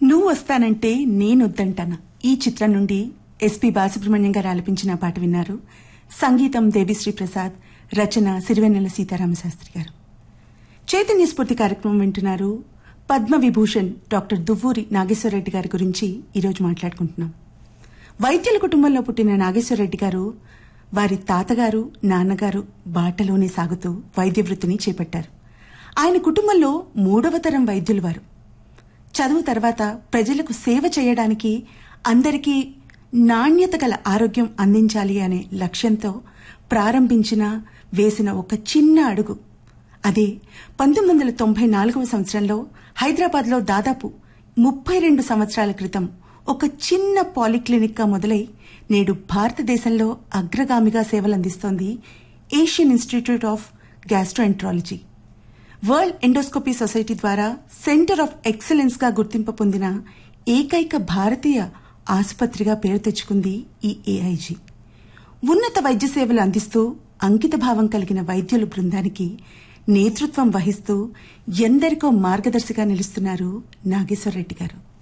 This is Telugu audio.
నువ్వు వస్తానంటే నేనొద్దంటానా ఈ చిత్రం నుండి ఎస్పి బాలసుబ్రహ్మణ్యం గారు ఆలపించిన పాట విన్నారు సంగీతం దేవిశ్రీ ప్రసాద్ రచన సిరివెన్నెల సీతారామశాస్త్రి గారు చైతన్య స్ఫూర్తి కార్యక్రమం వింటున్నారు పద్మ విభూషణ్ డాక్టర్ దువ్వూరి నాగేశ్వరరెడ్డి గారి గురించి ఈరోజు మాట్లాడుకుంటున్నాం వైద్యుల కుటుంబంలో పుట్టిన నాగేశ్వరరెడ్డి గారు వారి తాతగారు నాన్నగారు బాటలోనే సాగుతూ వైద్య వృత్తిని చేపట్టారు ఆయన కుటుంబంలో మూడవ తరం వైద్యులు వారు చదువు తర్వాత ప్రజలకు సేవ చేయడానికి అందరికీ నాణ్యత గల ఆరోగ్యం అందించాలి అనే లక్ష్యంతో ప్రారంభించిన వేసిన ఒక చిన్న అడుగు అదే పంతొమ్మిది వందల తొంభై నాలుగవ సంవత్సరంలో హైదరాబాద్లో దాదాపు ముప్పై రెండు సంవత్సరాల క్రితం ఒక చిన్న పాలిక్లినిక్ గా మొదలై నేడు భారతదేశంలో అగ్రగామిగా సేవలందిస్తోంది Asian Institute of Gastroenterology World Endoscopy Society ద్వారా సెంటర్ ఆఫ్ ఎక్సలెన్స్ గా గుర్తింపు పొందిన ఏకైక భారతీయ ఆసుపత్రిగా పేరు తెచ్చుకుంది ఈ ఏఐజీ ఉన్నత వైద్య సేవలు అందిస్తూ అంకిత భావం కలిగిన వైద్యుల బృందానికి నేతృత్వం వహిస్తూ ఎందరికో మార్గదర్శిగా నిలుస్తున్నారు నాగేశ్వరరెడ్డి గారు